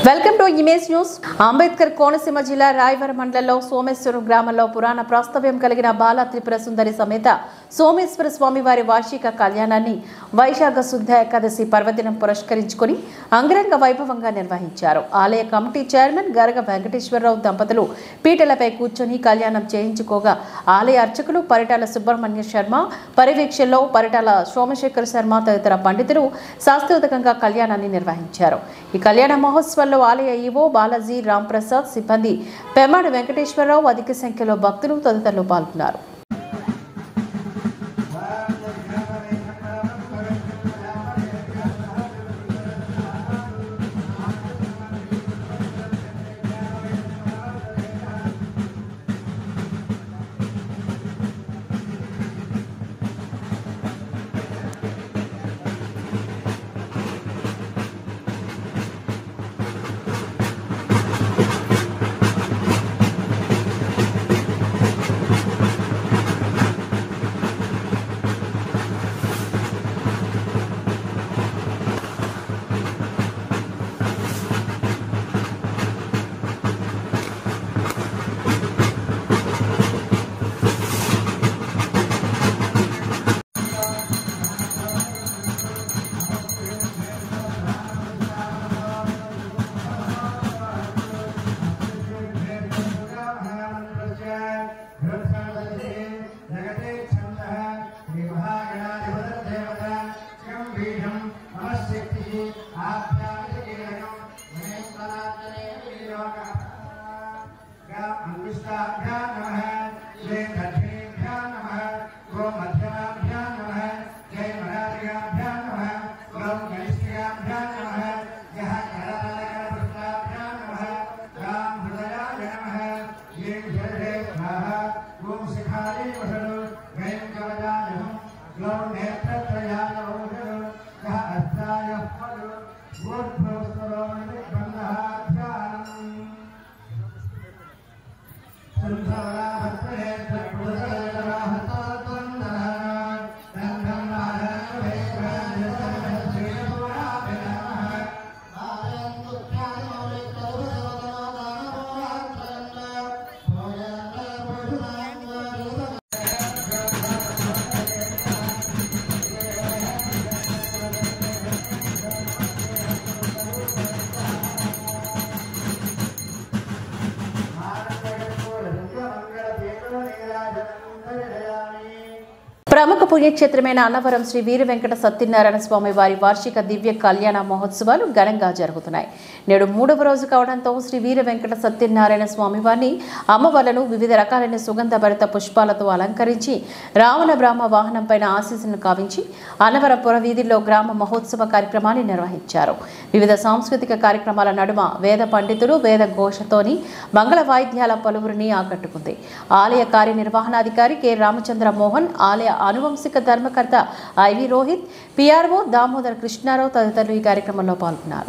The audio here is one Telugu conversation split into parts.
Welcome to image news Ambedkar Konaseema జిల్లా రాయవరం మండలంలో సోమేశ్వరం గ్రామంలో పురాణ ప్రాస్తవ్యం కలిగిన బాల త్రిపుర సుందరి సమేత సోమేశ్వర స్వామి వారి వార్షిక కళ్యాణాన్ని వైశాఖ శుద్ధ ఏకాదశి పర్వదినం పురస్కరించుకొని అంగరంగ వైభవంగా నిర్వహించారు ఆలయ కమిటీ చైర్మన్ గరగ వెంకటేశ్వరరావు దంపతులు పీటలపై కూర్చొని కళ్యాణం చేయించుకోగా ఆలయ అర్చకులు పరిటాల సుబ్రహ్మణ్య శర్మ పర్యవేక్షణలో పరిటాల సోమశేఖర్ శర్మ తదితర పండితులు శాస్త్రోదకంగా కళ్యాణాన్ని నిర్వహించారు ఈ కళ్యాణ మహోత్సవంలో ఆలయ ఈవో బాలాజీ రాంప్రసాద్ సిబ్బంది పెమ్మాడి వెంకటేశ్వరరావు అధిక సంఖ్యలో భక్తులు తదితరులు పాల్గొన్నారు ప్రముఖ పుణ్యక్షేత్రమైన అన్నవరం శ్రీ వీర వెంకట సత్యనారాయణ స్వామి వారి వార్షిక దివ్య కళ్యాణ మహోత్సవాలు ఘనంగా జరుగుతున్నాయి నేడు మూడవ రోజు కావడంతో శ్రీ వీర వెంకట సత్యనారాయణ స్వామి వారిని అమ్మవార్లను వివిధ రకాలైన సుగంధ భరిత పుష్పాలతో అలంకరించి రావణ బ్రాహ్మ వాహనం పైన ఆశీస్సును కావించి అన్నవరం పుర వీధిలో గ్రామ మహోత్సవ కార్యక్రమాన్ని నిర్వహించారు వివిధ సాంస్కృతిక కార్యక్రమాల నడుమ వేద పండితులు వేద ఘోషతోని మంగళ వాయిద్యాల పలువురిని ఆకట్టుకుంది ఆలయ కార్యనిర్వహణాధికారి కె రామచంద్ర మోహన్ ఆలయ అనువంశిక ధర్మకర్త ఐవి రోహిత్ పిఆర్ఓ దామోదర్ కృష్ణారావు తదితరులు ఈ కార్యక్రమంలో పాల్గొన్నారు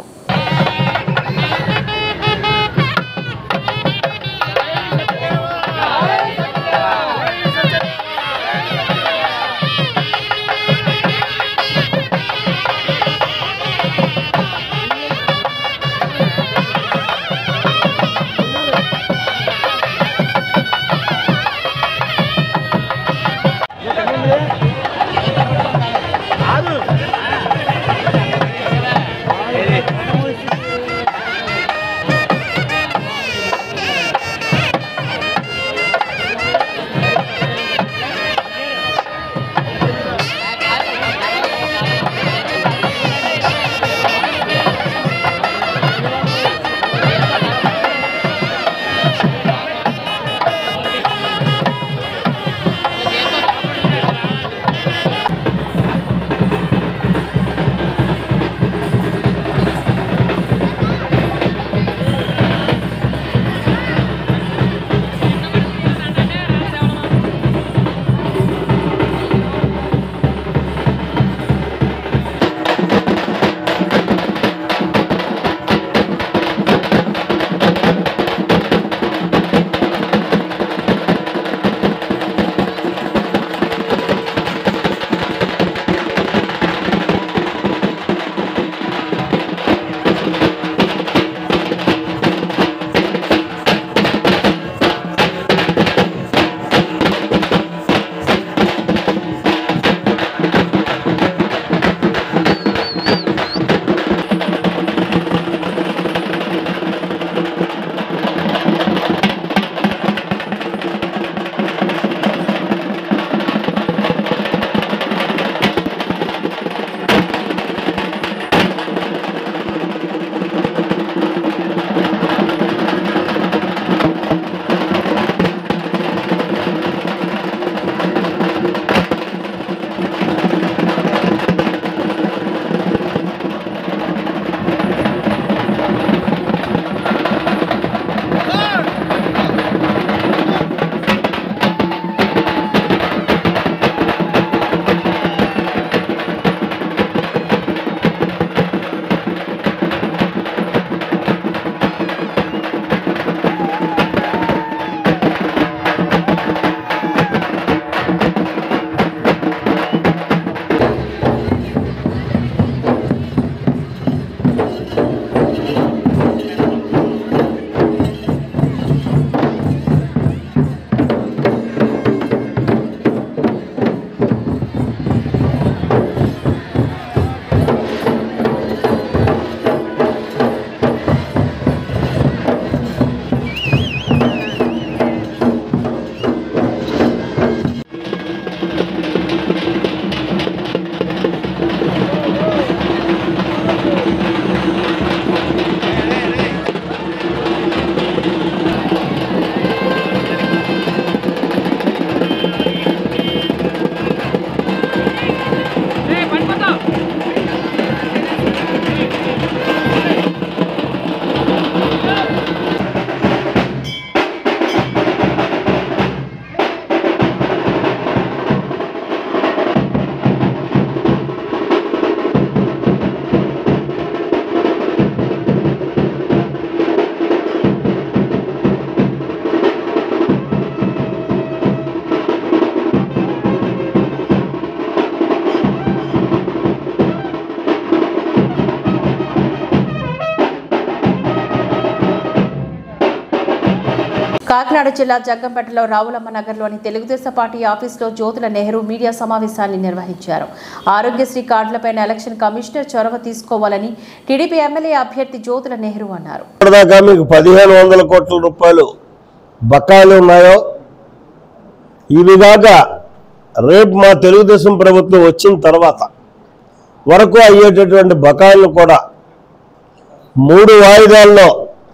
కాకినాడ జిల్లా జగ్గంపేటలో రావులమ్మ నగర్లోని తెలుగుదేశం పార్టీ ఆఫీసులో జ్యోతుల నెహ్రూ మీడియా సమావేశాన్ని నిర్వహించారు ఆరోగ్యశ్రీ కార్డులపైన ఎలక్షన్ కమిషనర్ చొరవ తీసుకోవాలని టీడీపీ ఎమ్మెల్యే అభ్యర్థి జ్యోతుల నెహ్రూ అన్నారు ఇప్పటిదాకా మీకు పదిహేను వందల కోట్ల రూపాయలు బకాయిలు ఉన్నాయో ఇవి కాక రేపు మా తెలుగుదేశం ప్రభుత్వం వచ్చిన తర్వాత వరకు అయ్యేటటువంటి బకాయిలను కూడా మూడు వాయిదాల్లో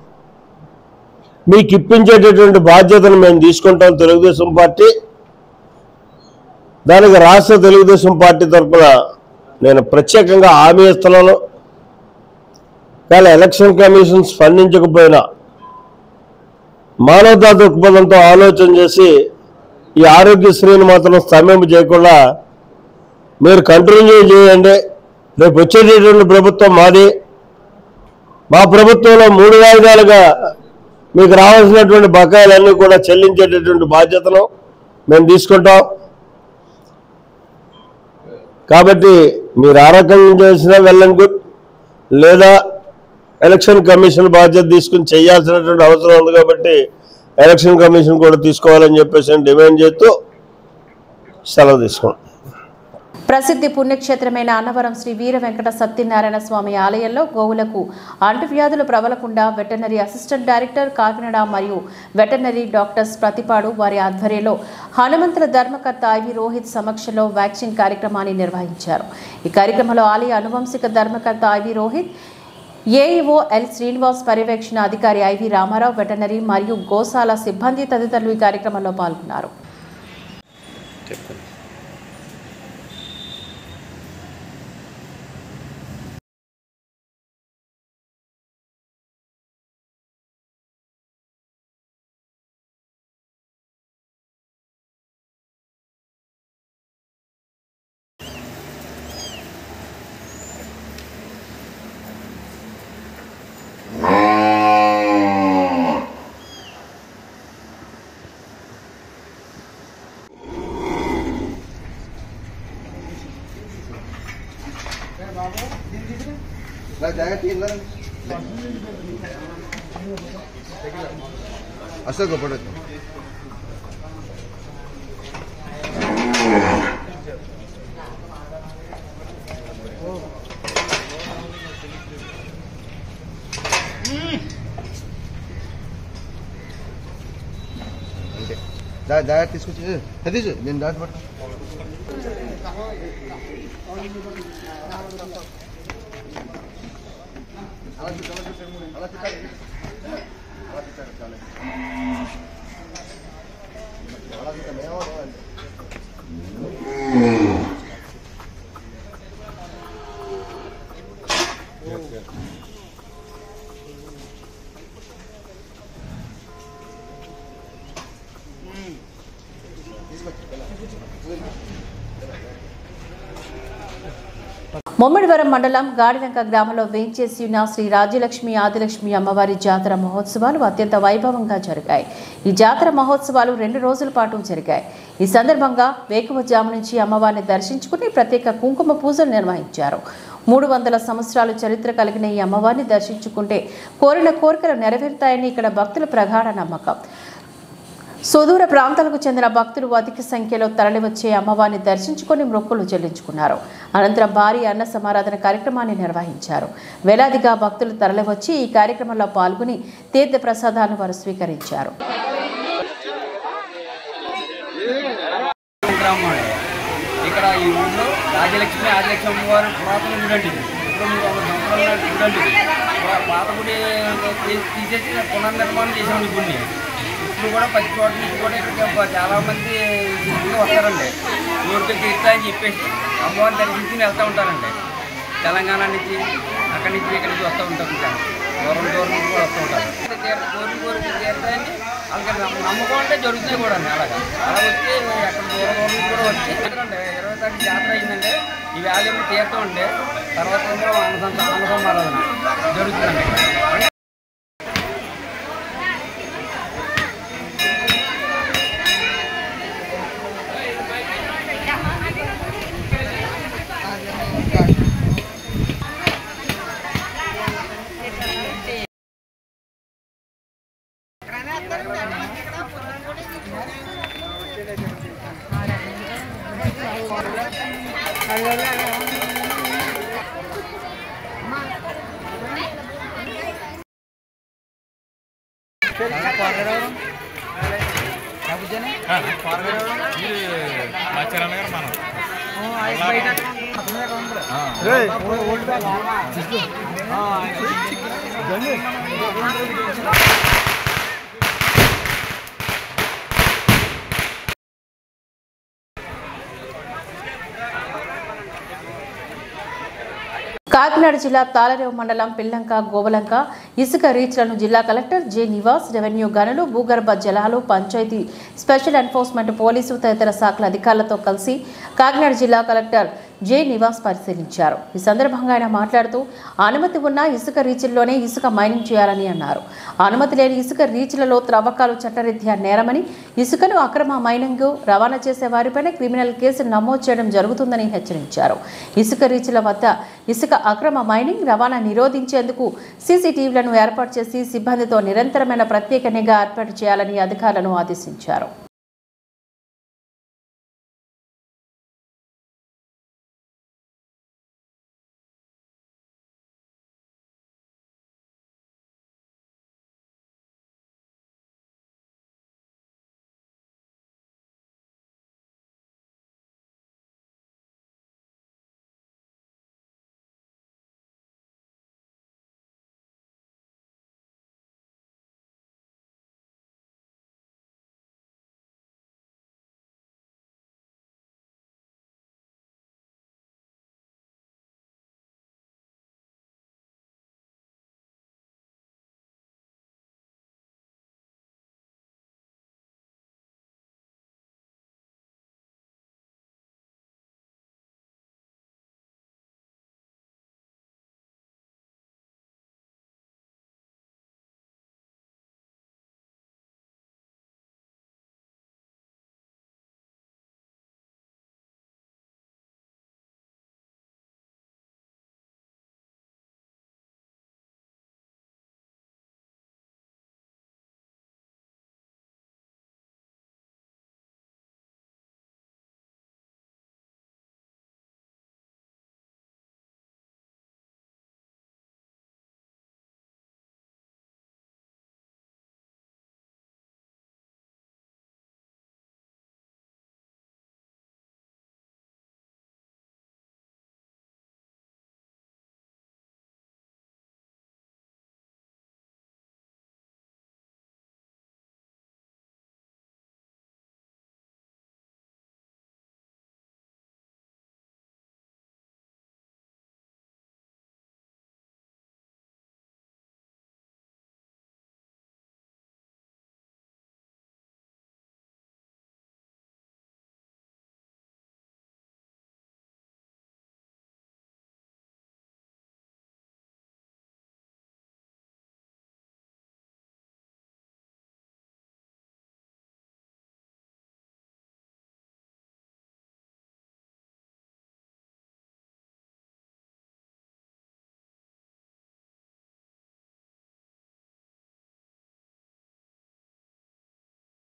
మీకు ఇప్పించేటటువంటి బాధ్యతను మేము తీసుకుంటాం తెలుగుదేశం పార్టీ దానికి రాష్ట్ర తెలుగుదేశం పార్టీ తరఫున నేను ప్రత్యేకంగా హామీ ఇస్తున్నాను కానీ ఎలక్షన్ కమిషన్ స్పందించకపోయినా మానవతా దృక్పథంతో ఆలోచన చేసి ఈ ఆరోగ్యశ్రీని మాత్రం స్తంభింప చేయకుండా మీరు కంటిన్యూ చేయండి రేపు వచ్చేటటువంటి ప్రభుత్వం మాది మా ప్రభుత్వంలో మూడు వాయిదాలుగా మీకు రావాల్సినటువంటి బకాయిలన్నీ కూడా చెల్లించేటటువంటి బాధ్యతను మేము తీసుకుంటాం కాబట్టి మీరు ఆ రకంగా చేసినా వెళ్ళండి గుడ్ లేదా ఎలక్షన్ కమిషన్ బాధ్యత తీసుకుని చేయాల్సినటువంటి అవసరం ఉంది కాబట్టి ఎలక్షన్ కమిషన్ కూడా తీసుకోవాలని చెప్పేసి నేను డిమాండ్ చేస్తూ సెలవు తీసుకోండి ప్రసిద్ధి పుణ్యక్షేత్రమైన అన్నవరం శ్రీ వీర వెంకట సత్యనారాయణ స్వామి ఆలయంలో గోవులకు అంటువ్యాధులు ప్రబలకుండా వెటర్నరీ అసిస్టెంట్ డైరెక్టర్ కాకినాడ మరియు వెటర్నరీ డాక్టర్స్ ప్రతిపాడు వారి ఆధ్వర్యంలో హనుమంతుల ధర్మకర్త ఐవి రోహిత్ సమక్షంలో వ్యాక్సిన్ కార్యక్రమాన్ని నిర్వహించారు ఈ కార్యక్రమంలో ఆలయ అనువంశిక ధర్మకర్త IV Rohit AEO L Srinivas పర్యవేక్షణ అధికారి ఐవి రామారావు వెటర్నరీ మరియు గోశాల సిబ్బంది తదితరులు ఈ కార్యక్రమంలో పాల్గొన్నారు అశోక్ పడదు అంతే దా- జాగ్రత్త తీసుకొచ్చి సతీష్ నేను దాటి పట్టు అలా చూడు, అలా చూడు, అలా చూడాలి. అలా చూడాలి, చాలా. అలా చూడాలి, ఏమో అంటే. ముమ్మడివరం మండలం గాడిలంక గ్రామంలో వేంచేసి ఉన్న శ్రీ రాజ్యలక్ష్మి ఆదిలక్ష్మి అమ్మవారి జాతర మహోత్సవాలు అత్యంత వైభవంగా జరిగాయి ఈ జాతర మహోత్సవాలు రెండు రోజుల పాటు జరిగాయి ఈ సందర్భంగా వేకువజాము నుంచి అమ్మవారిని దర్శించుకుని ప్రత్యేక కుంకుమ పూజలు నిర్వహించారు మూడు వందల సంవత్సరాల చరిత్ర కలిగిన ఈ అమ్మవారిని దర్శించుకుంటే కోరిన కోరికలు నెరవేరుతాయని ఇక్కడ భక్తుల ప్రగాఢ నమ్మకం సుదూర ప్రాంతాలకు చెందిన భక్తులు అధిక సంఖ్యలో తరలివచ్చే అమ్మవారిని దర్శించుకొని మొక్కులు చెల్లించుకున్నారు అనంతరం భారీ అన్న సమారాధన కార్యక్రమాన్ని నిర్వహించారు వేలాదిగా భక్తులు తరలివచ్చి ఈ కార్యక్రమంలో పాల్గొని తీర్థ ప్రసాదాలను వారు స్వీకరించారు గ్రామం అండి. ఇక్కడ ఈ ఊళ్ళో రాజలక్ష్మి ఆదిలక్ష్మి అమ్మవారి పురాతన గుడి అండి ఇది. ఇప్పుడు మూడు వందల సంవత్సరాల నాటి గుడి అండి ఇది. పా- పాత గుడి తీ- తీసేసి పునర్నిర్మాణం చేసామండి ఈ గుడిని ఇప్పుడు కూడా ప్రతి చోట నుంచి కూడా ఇక్కడికి బ- చాలా మంది శిష్యులు వస్తారండి ఊరికి తీర్థ అని చెప్పేసి అమ్మవారిని దర్శించుకుని వెళ్తూ ఉంటారండి తెలంగాణ నుంచి అక్కడి నుంచి ఇక్కడి నుంచి వస్తూ ఉంటారు ఇంకా దూరం దూరం నుంచి కూడా వస్తూ ఉంటారు తీర్థ- కోరిక కోరిక తీర్థాన్ని వాళ్ళకి నమ్మ- నమ్మకం అంటే జరుగుతాయి కూడా అండి అలాగా అలా వచ్చి అక్కడ దూరం దూరం నుంచి కూడా వచ్చి అండి ఇరవై తారీఖు జాతర అయిందంటే ఈ వ్యాధి తీర్థం అంటే తర్వాత ఏమో అన్నసం అన్నసంహారాధన జరుగుతుందండి ఇక్కడ. కాకినాడ జిల్లా తాళరేవు మండలం పిల్లంక గోవలంక ఇసుక రీచ్లను జిల్లా కలెక్టర్ జె నివాస్ రెవెన్యూ గనులు భూగర్భ జలాలు పంచాయతీ స్పెషల్ ఎన్ఫోర్స్మెంట్ పోలీసు తదితర శాఖల అధికారులతో కలిసి కాకినాడ జిల్లా కలెక్టర్ జె నివాస్ పరిశీలించారు ఈ సందర్భంగా ఆయన మాట్లాడుతూ అనుమతి ఉన్న ఇసుక రీచ్ల్లోనే ఇసుక మైనింగ్ చేయాలని అన్నారు అనుమతి లేని ఇసుక రీచ్లలో త్రవ్వకాలు చట్టరీత్యా నేరమని ఇసుకను అక్రమ మైనింగ్ రవాణా చేసే వారిపైన క్రిమినల్ కేసు నమోదు చేయడం జరుగుతుందని హెచ్చరించారు ఇసుక రీచ్ల వద్ద ఇసుక అక్రమ మైనింగ్ రవాణా నిరోధించేందుకు సీసీటీవీలను ఏర్పాటు చేసి సిబ్బందితో నిరంతరమైన ప్రత్యేక నిఘా ఏర్పాటు చేయాలని అధికారులను ఆదేశించారు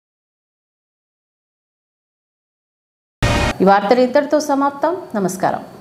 ఈ వార్తలు ఇంతటితో సమాప్తం నమస్కారం